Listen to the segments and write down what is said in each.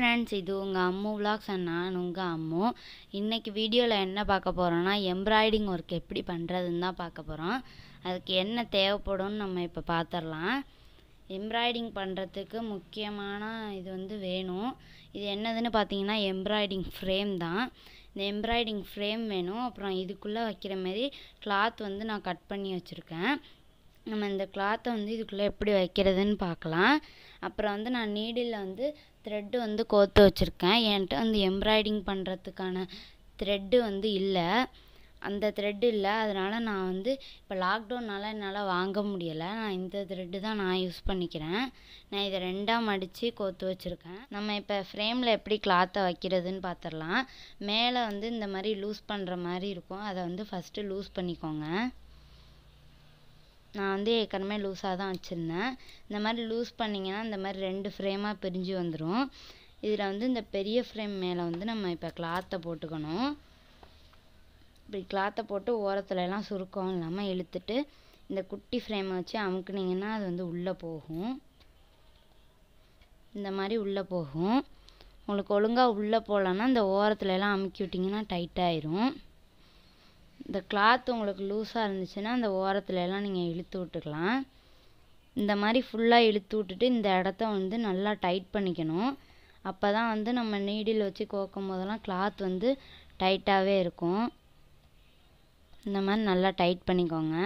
friends இது உங்கள் Ammu vlogs and நான் உங்கள் அம்மு இன்றைக்கி வீடியோவில் என்ன பார்க்க போகிறோன்னா எம்ப்ராய்டிங் ஒர்க் எப்படி பண்ணுறதுன்னு தான் பார்க்க போகிறோம் அதுக்கு என்ன தேவைப்படும்னு நம்ம இப்போ பார்த்துடலாம் எம்ப்ராய்டிங் பண்ணுறதுக்கு முக்கியமான இது வந்து வேணும் இது என்னதுன்னு பார்த்தீங்கன்னா எம்ப்ராய்டிங் ஃப்ரேம் தான் இந்த எம்ப்ராய்டிங் ஃப்ரேம் வேணும் அப்புறம் இதுக்குள்ளே வைக்கிற மாரி கிளாத் வந்து நான் கட் பண்ணி வச்சுருக்கேன் நம்ம இந்த கிளாத்தை வந்து இதுக்குள்ளே எப்படி வைக்கிறதுன்னு பார்க்கலாம் அப்புறம் வந்து நான் நீடில் வந்து த்ரெட்டு வந்து கோர்த்து வச்சுருக்கேன் என்கிட்ட வந்து எம்ப்ராய்டிங் பண்ணுறதுக்கான த்ரெட்டு வந்து இல்லை அந்த த்ரெட்டு இல்லை அதனால் நான் வந்து இப்போ லாக்டவுனால் என்னால் வாங்க முடியலை நான் இந்த த்ரெட்டு தான் நான் யூஸ் பண்ணிக்கிறேன் நான் இதை ரெண்டாக மடித்து கோர்த்து வச்சுருக்கேன் நம்ம இப்போ ஃப்ரேமில் எப்படி கிளாத்தை வைக்கிறதுன்னு பார்த்துடலாம் மேலே வந்து இந்த மாதிரி லூஸ் பண்ணுற மாதிரி இருக்கும் அதை வந்து ஃபஸ்ட்டு லூஸ் பண்ணிக்கோங்க நான் வந்து ஏற்கனவே லூஸாக தான் வச்சுருந்தேன் இந்த மாதிரி லூஸ் பண்ணிங்கன்னா இந்த மாதிரி ரெண்டு ஃப்ரேமாக பிரிஞ்சு வந்துடும் இதில் வந்து இந்த பெரிய ஃப்ரேம் மேலே வந்து நம்ம இப்போ கிளாத்தை போட்டுக்கணும் இப்படி கிளாத்தை போட்டு ஓரத்துல எல்லாம் சுருக்கம் இல்லாமல் இழுத்துட்டு இந்த குட்டி ஃப்ரேமை வச்சு அமுக்குனிங்கன்னா அது வந்து உள்ளே போகும் இந்த மாதிரி உள்ளே போகும் உங்களுக்கு ஒழுங்காக உள்ளே போகலன்னா இந்த ஓரத்துல எல்லாம் அமுக்கி விட்டிங்கன்னா டைட்டாயிரும் இந்த கிளாத் உங்களுக்கு லூஸாக இருந்துச்சுன்னா அந்த ஓரத்துல எல்லாம் நீங்கள் இழுத்து விட்டுக்கலாம் இந்த மாதிரி ஃபுல்லாக இழுத்து விட்டுட்டு இந்த இடத்த வந்து நல்லா டைட் பண்ணிக்கணும் அப்போ தான் வந்து நம்ம நீடில் வச்சு கோக்கும் போதெல்லாம் கிளாத் வந்து டைட்டாகவே இருக்கும் இந்த மாதிரி நல்லா டைட் பண்ணிக்கோங்க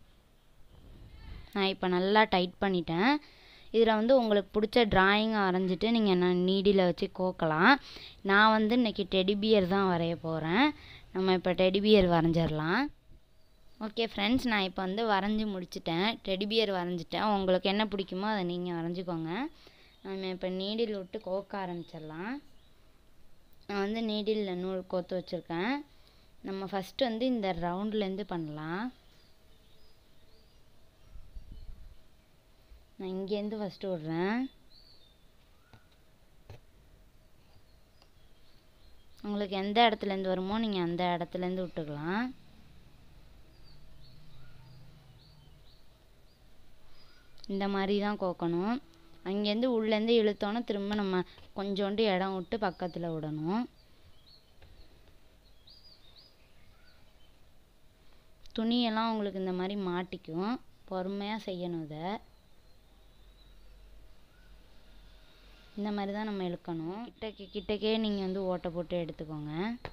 நான் இப்போ நல்லா டைட் பண்ணிட்டேன் இதில் வந்து உங்களுக்கு பிடிச்ச டிராயிங் வரைஞ்சிட்டு நீங்கள் நான் நீடியில் வச்சு கோக்கலாம் நான் வந்து இன்றைக்கி டெடிபியர் தான் வரைய போகிறேன் நம்ம இப்போ டெடிபியர் வரைஞ்சிடலாம் ஓகே ஃப்ரெண்ட்ஸ் நான் இப்போ வந்து வரைஞ்சி முடிச்சிட்டேன் டெடிபியர் வரைஞ்சிட்டேன் உங்களுக்கு என்ன பிடிக்குமோ அதை நீங்கள் வரைஞ்சிக்கோங்க நம்ம இப்போ நீடில் விட்டு கோக்க ஆரம்பிச்சிடலாம் நான் வந்து நீடிலில் நூல் கோத்து வச்சுருக்கேன் நம்ம ஃபஸ்ட்டு வந்து இந்த ரவுண்ட்லேருந்து பண்ணலாம் நான் இங்கேருந்து ஃபஸ்ட்டு விட்றேன் உங்களுக்கு எந்த இடத்துலேருந்து வருமோ நீங்கள் அந்த இடத்துலேருந்து விட்டுக்கலாம் இந்த மாதிரி தான் கோக்கணும் அங்கேருந்து உள்ளேருந்து இழுத்தோன்னே திரும்ப நம்ம கொஞ்சோண்டு இடம் விட்டு பக்கத்தில் விடணும் துணியெல்லாம் உங்களுக்கு இந்த மாதிரி மாட்டிக்கும் பொறுமையாக செய்யணும் இதை இந்த மாதிரி தான் நம்ம இழுக்கணும் கிட்டக்கே கிட்டக்கே நீங்கள் வந்து ஓட்டை போட்டு எடுத்துக்கோங்க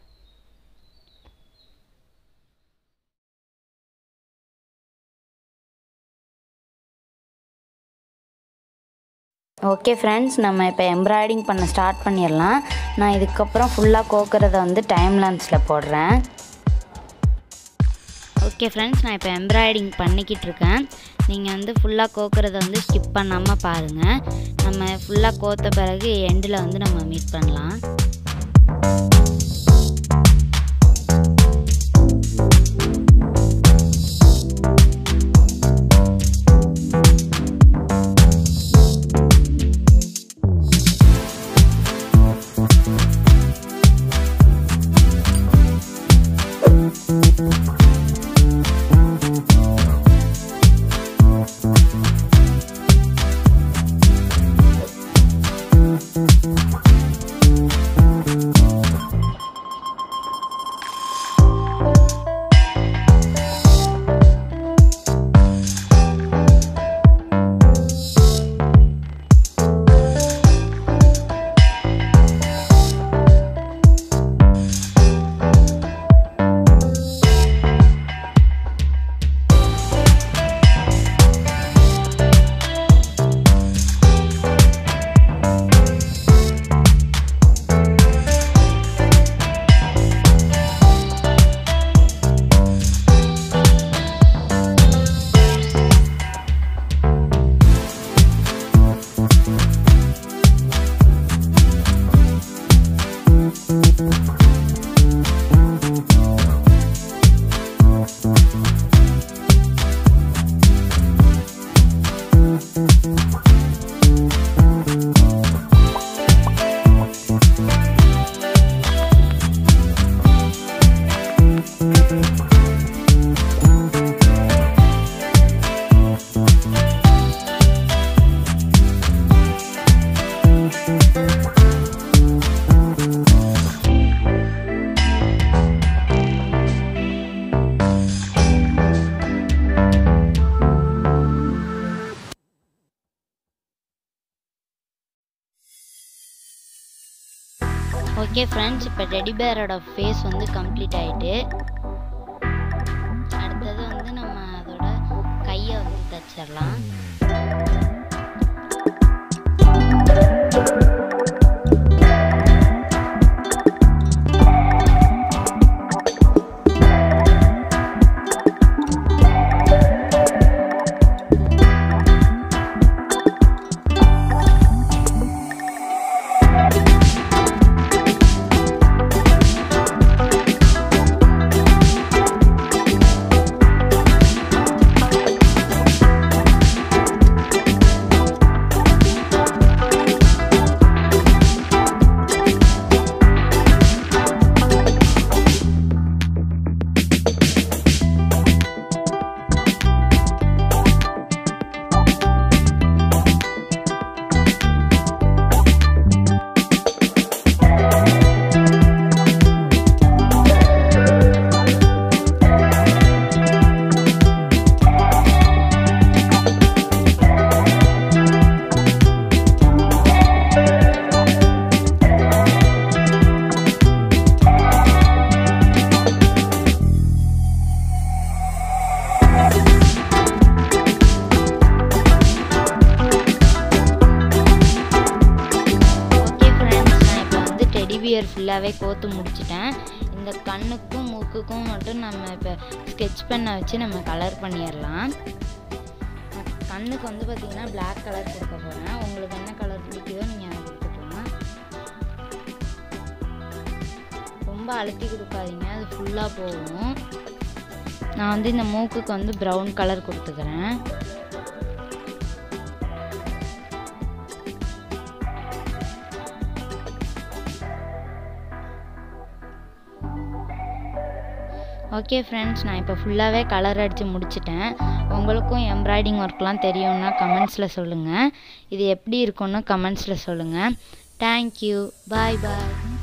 ஓகே ஃப்ரெண்ட்ஸ் நம்ம இப்போ எம்ப்ராய்டிங் பண்ண ஸ்டார்ட் பண்ணிடலாம் நான் இதுக்கப்புறம் ஃபுல்லாக கோக்கிறத வந்து டைம் லேன்ஸில் போடுறேன் ஓகே ஃப்ரெண்ட்ஸ் நான் இப்போ எம்ப்ராய்டிங் பண்ணிக்கிட்டு இருக்கேன் நீங்கள் வந்து ஃபுல்லாக கோக்கிறத வந்து ஸ்கிப் பண்ணாமல் பாருங்கள் நம்ம ஃபுல்லாக கோத்த பிறகு எண்டில் வந்து நம்ம மீட் பண்ணலாம் ஓகே ஃப்ரெண்ட்ஸ் இப்போ டெடி பேரோட ஃபேஸ் வந்து கம்ப்ளீட் ஆயிட்டு அடுத்தது வந்து நம்ம அதோட கையை வந்து தச்சிடலாம் ஓகே ஃப்ரெண்ட்ஸ் நான் இப்போ வந்து டெடி பியர் ஃபுல்லாகவே கோத்து முடிச்சிட்டேன் இந்த கண்ணுக்கும் மூக்குக்கும் மட்டும் நம்ம இப்போ ஸ்கெட்ச் பெண்ணை வச்சு நம்ம கலர் பண்ணிடலாம் கண்ணுக்கு வந்து பார்த்திங்கன்னா Black கலர் கொடுக்க போகிறேன் உங்களுக்கு என்ன கலர் பிடிக்குதோ நீங்கள் அதை கொடுத்துக்கலாம் ரொம்ப அழுத்தி கொடுக்காதீங்க அது ஃபுல்லாக போகும் நான் வந்து இந்த மூக்குக்கு வந்து ப்ரௌன் கலர் கொடுத்துக்கிறேன் ஓகே ஃப்ரெண்ட்ஸ் நான் இப்போ ஃபுல்லாகவே கலர் அடித்து முடிச்சிட்டேன் உங்களுக்கும் எம்ப்ராய்டிங் ஒர்க்லாம் தெரியும்னா கமெண்ட்ஸில் சொல்லுங்கள் இது எப்படி இருக்குன்னு கமெண்ட்ஸில் சொல்லுங்கள் தேங்க்யூ பாய் பாய்